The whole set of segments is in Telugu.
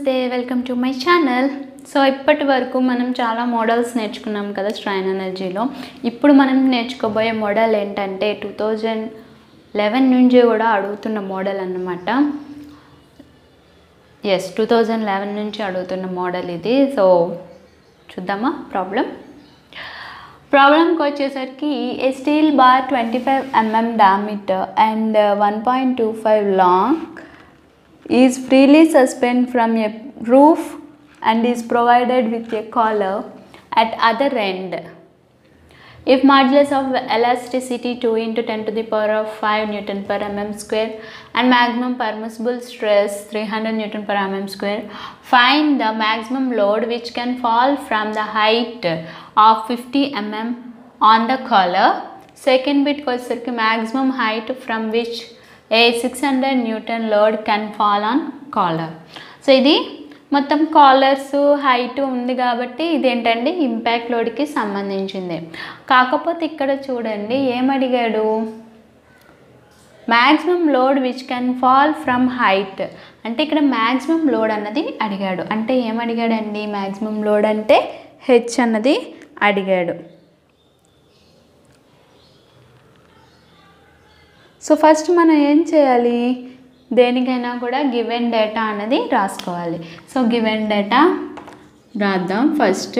నమస్తే welcome to my channel so ఇప్పటి వరకు మనం చాలా మోడల్స్ నేర్చుకున్నాం కదా స్ట్రైన్ ఎనర్జీలో ఇప్పుడు మనం నేర్చుకోబోయే మోడల్ ఏంటంటే టూ థౌజండ్ లెవెన్ నుంచి కూడా అడుగుతున్న మోడల్ అన్నమాట ఎస్ టూ థౌజండ్ లెవెన్ నుంచి అడుగుతున్న మోడల్ ఇది సో చూద్దామా ప్రాబ్లం ప్రాబ్లంకి వచ్చేసరికి a steel bar twenty five mm diameter and one point two five long is freely suspended from a roof and is provided with a collar at other end. If modulus of elasticity 2 into 10 to the power of 5 Newton per mm square and maximum permissible stress 300 Newton per mm square, find the maximum load which can fall from the height of 50 mm on the collar. Second bit వచ్చేసరికి maximum height from which a six hundred newton load can fall on collar so ఇది మొత్తం కాలర్స్ హైట్ ఉంది కాబట్టి ఇదేంటండి ఇంపాక్ట్ లోడ్కి సంబంధించింది కాకపోతే ఇక్కడ చూడండి ఏమడిగాడు maximum load which can fall from height అంటే ఇక్కడ మ్యాక్సిమం లోడ్ అన్నది అడిగాడు అంటే ఏమడిగాడండి మ్యాక్సిమం లోడ్ అంటే హెచ్ అన్నది అడిగాడు సో ఫస్ట్ మనం ఏం చేయాలి దేనికైనా కూడా గివెన్ డేటా అనేది రాసుకోవాలి సో గివెన్ డేటా రాద్దాం ఫస్ట్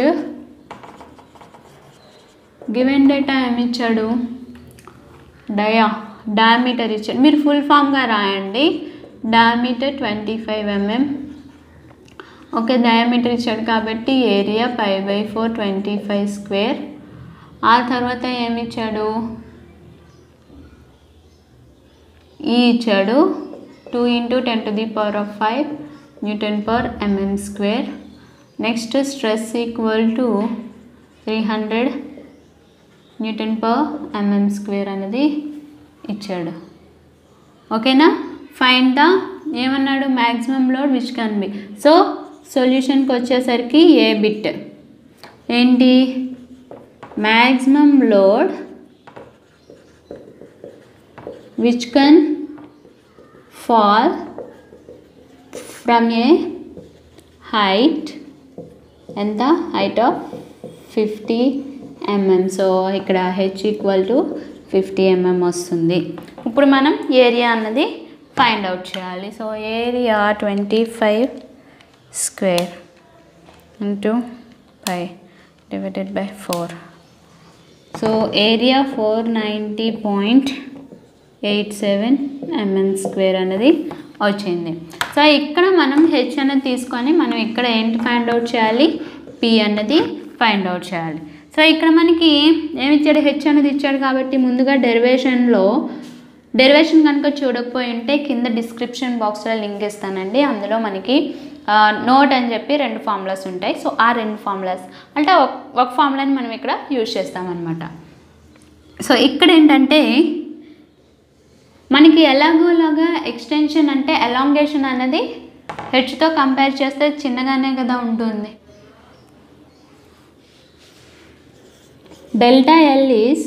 గివెన్ డేటా ఏమి ఇచ్చాడు డయా డయామీటర్ ఇచ్చాడు మీరు ఫుల్ ఫామ్గా రాయండి diameter twenty five mm okay diameter ఇచ్చాడు కాబట్టి area five by four twenty five square ఆ తర్వాత ఏమి ఇచ్చాడు ఈ ఇచ్చాడు two into ten to the power of five newton per mm square next stress equal to three hundred newton per mm square అనేది ఇచ్చాడు ఓకేనా ఫైండ్ ద ఏమన్నాడు maximum load which can be so సొల్యూషన్కి వచ్చేసరికి ఏ బిట్ ఏంటి maximum load which can fall from a height ఎంత height of fifty mm so ఇక్కడ H equal to fifty mm వస్తుంది ఇప్పుడు మనం ఏరియా అన్నది ఫైండ్ అవుట్ చేయాలి so area twenty five square into five divided by four so area four ninety point eight seven mm square అనేది వచ్చింది సో ఇక్కడ మనం హెచ్ అనేది తీసుకొని మనం ఇక్కడ ఏంటి ఫైండ్ అవుట్ చేయాలి పి అన్నది ఫైండ్ అవుట్ చేయాలి సో ఇక్కడ మనకి ఏమి ఇచ్చాడు హెచ్ అనేది ఇచ్చాడు కాబట్టి ముందుగా డెరివేషన్లో డెరివేషన్ కనుక చూడకపోయి ఉంటే కింద డిస్క్రిప్షన్ బాక్స్లో లింక్ ఇస్తానండి అందులో మనకి నోట్ అని చెప్పి రెండు ఫార్ములాస్ ఉంటాయి సో ఆ రెండు ఫార్ములాస్ అంటే ఒక ఫార్ములాని మనం ఇక్కడ యూజ్ చేస్తామన్నమాట సో ఇక్కడ ఏంటంటే మనకి ఎలాగోలాగా ఎక్స్టెన్షన్ అంటే ఎలాంగేషన్ అనేది హెచ్తో కంపేర్ చేస్తే చిన్నగానే కదా ఉంటుంది delta L is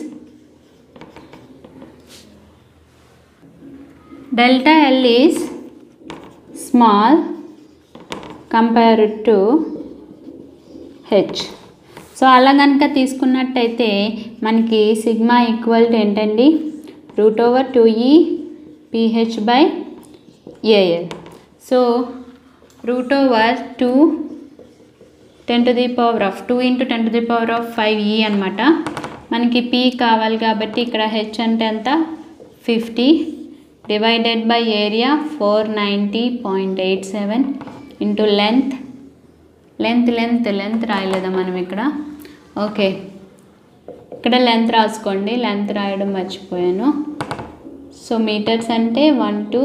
delta L is small compared to H so అలా కనుక తీసుకున్నట్టయితే మనకి సిగ్మా ఈక్వల్ టు ఏంటండి root over two E PH by AL so root over two ten to the power of two into ten to the power of five E అనమాట మనకి పీ కావాలి కాబట్టి ఇక్కడ హెచ్ అంటే ఎంత fifty divided by area four ninety point eight seven into length length length length రాయలేదా మనం ఇక్కడ ఓకే ఇక్కడ లెంత్ రాసుకోండి లెంత్ రాయడం మర్చిపోయాను సో మీటర్స్ అంటే one two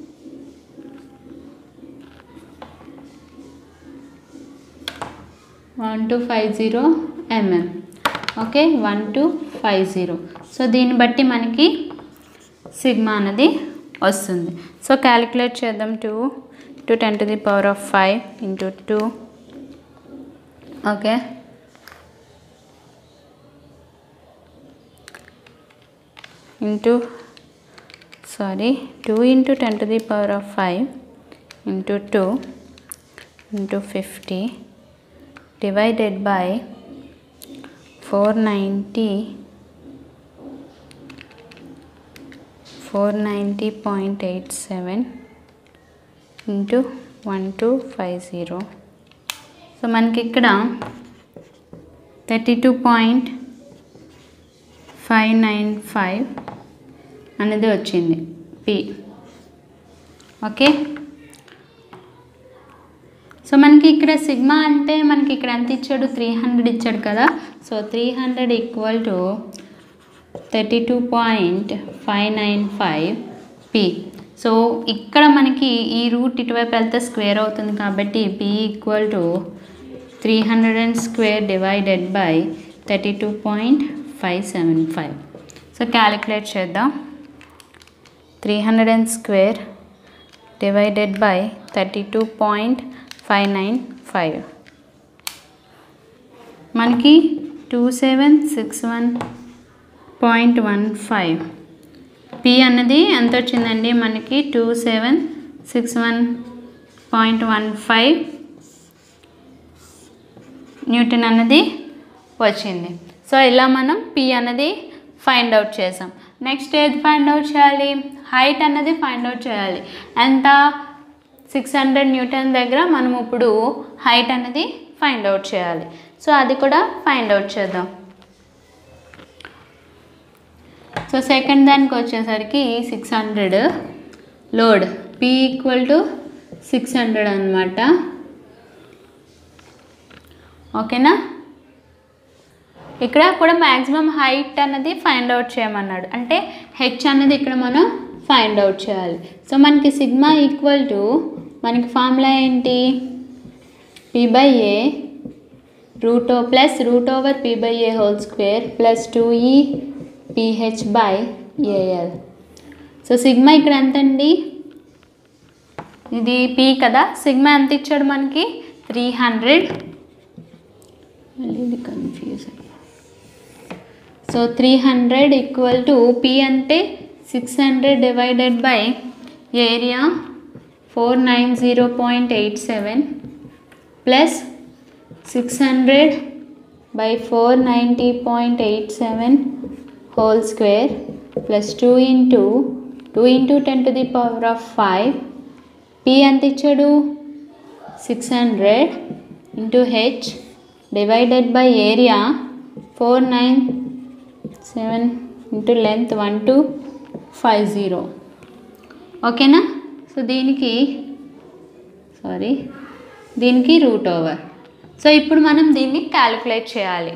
one two five zero mm okay one two five zero so దీన్ని బట్టి మనకి సిగ్మా అనేది వస్తుంది సో క్యాలిక్యులేట్ చేద్దాం two to ten to the power of five into two okay into sorry two into ten to the power of five into two into fifty divided by four ninety four ninety point eight seven into one two five zero so మనకి ఇక్కడ thirty two point five nine five అనేది వచ్చింది పి ఓకే సో మనకి ఇక్కడ సిగ్మా అంటే మనకి ఇక్కడ ఎంత ఇచ్చాడు త్రీ హండ్రెడ్ ఇచ్చాడు కదా so three hundred equal to thirty two point five nine five P so ఇక్కడ మనకి ఈ రూట్ ఇటువైపు వెళ్తే స్క్వేర్ అవుతుంది కాబట్టి P equal to three hundred and square divided by thirty two point five seven five so calculate చేద్దాం three hundred and square divided by thirty two point five nine five మనకి two seven six one point one five P అన్నది ఎంత వచ్చిందండి మనకి two seven six one point one five newton అన్నది వచ్చింది సో ఇలా మనం పి అన్నది ఫైండ్ అవుట్ చేసాం నెక్స్ట్ ఏది ఫైండ్ అవుట్ చేయాలి హైట్ అన్నది ఫైండ్ అవుట్ చేయాలి ఎంత సిక్స్ హండ్రెడ్ న్యూటన్ దగ్గర మనం ఇప్పుడు హైట్ అనేది ఫైండ్ అవుట్ చేయాలి సో అది కూడా ఫైండ్ అవుట్ చేద్దాం సో సెకండ్ దానికి వచ్చేసరికి six hundred load P equal to six hundred అనమాట ఓకేనా ఇక్కడ కూడా మ్యాక్సిమం హైట్ అన్నది ఫైండ్ అవుట్ చేయమన్నాడు అంటే హెచ్ అన్నది ఇక్కడ మనం ఫైండ్ అవుట్ చేయాలి సో మనకి సిగ్మా ఈక్వల్ టు మనకి ఫార్ములా ఏంటి P by A root oh plus root over P by A whole square plus two E PH by AL so sigma ఇక్కడ ఎంత అండి ఇది పి కదా సిగ్మా ఎంత ఇచ్చాడు మనకి త్రీ హండ్రెడ్ మళ్ళీ ఇది confuse so three hundred equal to P అంటే six hundred divided by area four nine zero point eight seven plus six hundred by four ninety point eight seven whole square plus two into two into ten to the power of five P ఎంత ఇచ్చాడు six hundred into H divided by area four nine seven into length one two five zero ఓకేనా సో దీనికి సారీ దీనికి రూట్ ఓవర్ సో ఇప్పుడు మనం దీన్ని క్యాలిక్యులేట్ చేయాలి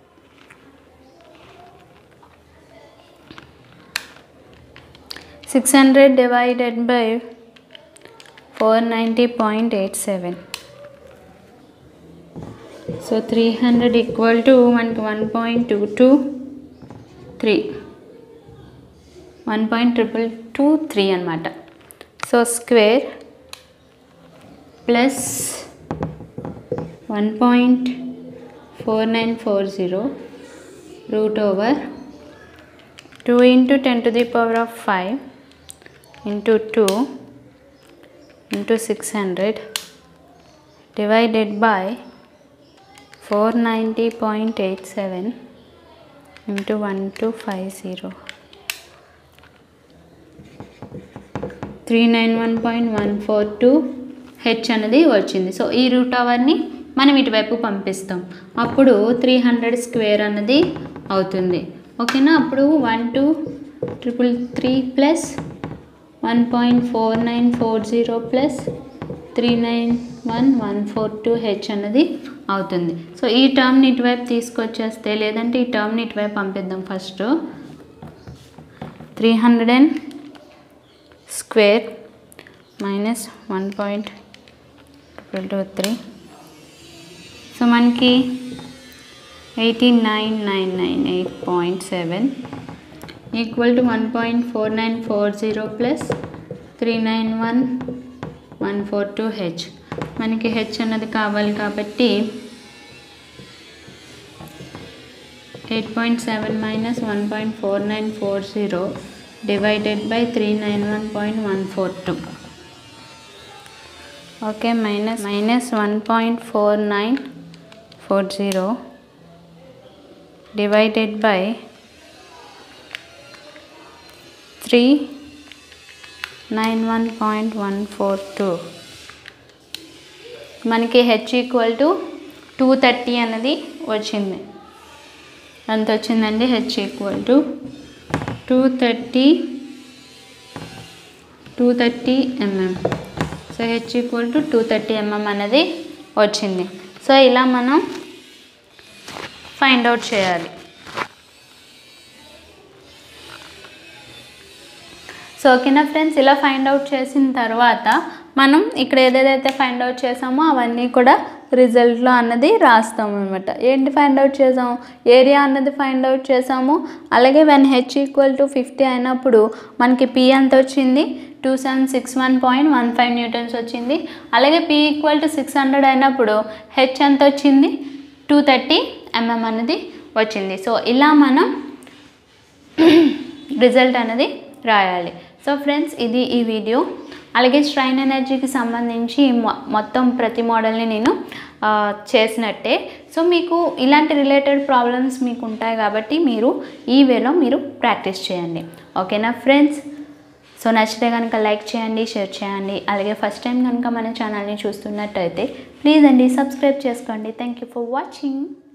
six hundred divided by four ninety point eight seven so three hundred equal to మనకి one point two two three one point triple two three అనమాట so square plus one point four nine four zero root over two into ten to the power of five into two into six hundred divided by four ninety point eight seven into one two five zero three nine one point one four two H అనేది వచ్చింది సో ఈ రూట్ అవర్ని మనం ఇటువైపు పంపిస్తాం అప్పుడు త్రీ హండ్రెడ్ స్క్వేర్ అన్నది అవుతుంది ఓకేనా అప్పుడు one two triple three plus one point four nine four zero plus three nine one one four two H అన్నది అవుతుంది సో ఈ టర్మ్ని ఇటువైపు తీసుకొచ్చేస్తే లేదంటే ఈ టర్మ్ని ఇటువైపు పంపిద్దాం first three hundred and square minus one point triple two three so మనకి eighty nine nine nine eight point seven equal to one point four nine four zero plus three nine one one four two H మనకి హెచ్ అన్నది కావాలి కాబట్టి eight point seven minus one point four nine four zero divided by three nine one point one four two okay minus minus one point four nine four zero divided by three nine one point one four two మనకి H equal to two thirty అన్నది వచ్చింది ఎంత వచ్చిందండి H equal to two thirty two thirty mm so H equal to two thirty mm అనేది వచ్చింది సో ఇలా మనం ఫైండ్ అవుట్ చేయాలి సో ఓకేనా ఫ్రెండ్స్ ఇలా ఫైండ్ అవుట్ చేసిన తర్వాత మనం ఇక్కడ ఏదేదైతే ఫైండ్ అవుట్ చేసామో అవన్నీ కూడా రిజల్ట్లో అన్నది రాస్తాం అనమాట ఏంటి ఫైండ్ అవుట్ చేసాము ఏరియా అన్నది ఫైండ్ అవుట్ చేసాము అలాగే when H equal to fifty అయినప్పుడు మనకి పి ఎంత వచ్చింది two seven six one point one five newtons వచ్చింది అలాగే P equal to six hundred అయినప్పుడు హెచ్ ఎంత వచ్చింది టూ థర్టీ ఎంఎం అనేది వచ్చింది సో ఇలా మనం రిజల్ట్ అనేది రాయాలి సో ఫ్రెండ్స్ ఇది ఈ వీడియో అలాగే స్ట్రైన్ ఎనర్జీకి సంబంధించి మొ- మొత్తం ప్రతి మోడల్ని నేను ఆ, చేసినట్టే సో మీకు ఇలాంటి రిలేటెడ్ ప్రాబ్లమ్స్ మీకు ఉంటాయి కాబట్టి మీరు ఈ వేలో మీరు ప్రాక్టీస్ చేయండి ఓకేనా ఫ్రెండ్స్ సో నచ్చితే కనుక లైక్ చేయండి షేర్ చేయండి అలాగే ఫస్ట్ టైం కనుక మన ఛానల్ని చూస్తున్నట్టయితే ప్లీజ్ అండి సబ్స్క్రైబ్ చేసుకోండి థ్యాంక్ యూ ఫర్ వాచింగ్